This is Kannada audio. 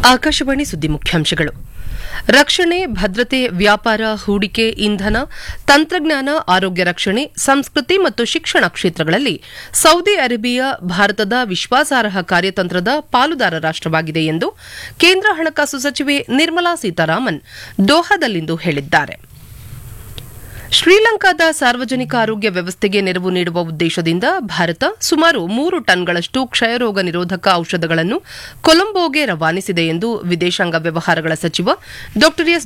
ಆಕಾಶವಾಣಿ ಸುದ್ದಿ ಮುಖ್ಯಾಂಶಗಳು ರಕ್ಷಣೆ ಭದ್ರತೆ ವ್ಯಾಪಾರ ಹೂಡಿಕೆ ಇಂಧನ ತಂತ್ರಜ್ಞಾನ ಆರೋಗ್ಯ ರಕ್ಷಣೆ ಸಂಸ್ಕೃತಿ ಮತ್ತು ಶಿಕ್ಷಣ ಕ್ಷೇತ್ರಗಳಲ್ಲಿ ಸೌದಿ ಅರೇಬಿಯಾ ಭಾರತದ ವಿಶ್ವಾಸಾರ್ಹ ಕಾರ್ಯತಂತ್ರದ ಪಾಲುದಾರ ರಾಷ್ಟವಾಗಿದೆ ಎಂದು ಕೇಂದ್ರ ಹಣಕಾಸು ಸಚಿವೆ ನಿರ್ಮಲಾ ಸೀತಾರಾಮನ್ ದೋಹಾದಲ್ಲಿಂದು ಹೇಳಿದ್ದಾರೆ ಶ್ರೀಲಂಕಾದ ಸಾರ್ವಜನಿಕ ಆರೋಗ್ಯ ವ್ಯವಸ್ಥೆಗೆ ನೆರವು ನೀಡುವ ಉದ್ದೇಶದಿಂದ ಭಾರತ ಸುಮಾರು ಮೂರು ಟನ್ಗಳಷ್ಟು ಕ್ಷಯರೋಗ ನಿರೋಧಕ ಔಷಧಗಳನ್ನು ಕೊಲಂಬೋಗೆ ರವಾನಿಸಿದೆ ಎಂದು ವಿದೇಶಾಂಗ ವ್ಯವಹಾರಗಳ ಸಚಿವ ಡಾ ಎಸ್